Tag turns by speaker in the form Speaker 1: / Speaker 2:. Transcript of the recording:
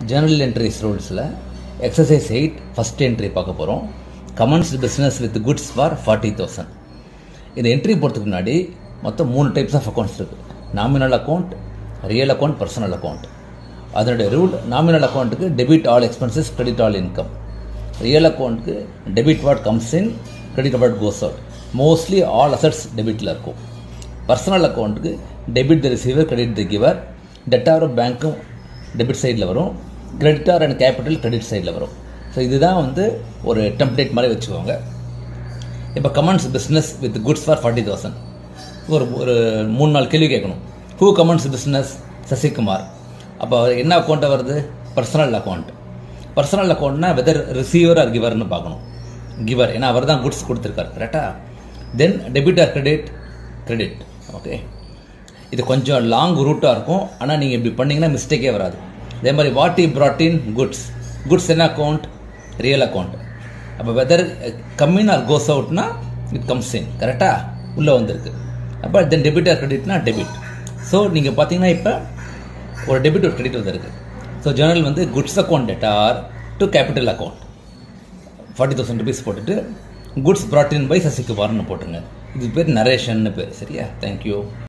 Speaker 1: Journal entries ரூல்ஸில் exercise eight first entry பார்க்க போகிறோம் commenced business with goods for forty thousand இந்த entry போகிறதுக்கு முன்னாடி மொத்தம் மூணு டைப்ஸ் ஆஃப் அக்கௌண்ட்ஸ் இருக்குது nominal account real account personal account அதனுடைய ரூல் நாமினல் அக்கௌண்ட்டுக்கு debit all expenses credit all income real அக்கௌண்ட்டுக்கு debit what comes in credit what goes out mostly all assets டெபிட்டில் இருக்கும் பர்சனல் அக்கௌண்ட்டுக்கு debit the receiver credit the giver டெட்டாரும் பேங்க்கும் டெபிட் சைடில் வரும் கிரெடிட்டார் அண்ட் கேபிட்டல் கிரெடிட் சைடில் வரும் ஸோ இதுதான் வந்து ஒரு டெம்ப்ளேட் மாதிரி வச்சுக்கோங்க இப்போ commenced business with goods for forty thousand ஒரு ஒரு மூணு நாலு கேள்வி கேட்கணும் ஹூ கமெண்ட்ஸ் பிஸ்னஸ் சசிகுமார் அப்போ என்ன அக்கௌண்ட்டை வருது பர்சனல் அக்கௌண்ட் பர்சனல் அக்கௌண்ட்னா வெதர் ரிசீவர் ஆர் கிவர்னு பார்க்கணும் கிவர் ஏன்னா அவர் தான் குட்ஸ் கொடுத்துருக்காரு கரெக்டாக then debit or credit credit okay இது கொஞ்சம் லாங் ரூட்டாக இருக்கும் ஆனால் நீங்கள் இப்படி பண்ணிங்கன்னா மிஸ்டேக்கே வராது அதே மாதிரி what is brought in goods goods என்ன அக்கௌண்ட் ரியல் அக்கௌண்ட் அப்போ வெதர் கம்மின் ஆர் கோஸ் அவுட்னா இட் கம்ஸ் இன் கரெக்டாக உள்ளே வந்திருக்கு அப்போ தென் டெபிட் ஆர் கிரெடிட்னா டெபிட் ஸோ நீங்கள் பார்த்தீங்கன்னா இப்போ ஒரு டெபிட் ஒரு கிரெடிட் வந்திருக்கு ஸோ ஜேர்னல் வந்து goods account debtor to capital account forty thousand rupees போட்டுட்டு குட்ஸ் brought in பை சசிகுமார்னு போட்டுருங்க இது பேர் நரேஷன்னு பேர் சரியா தேங்க்யூ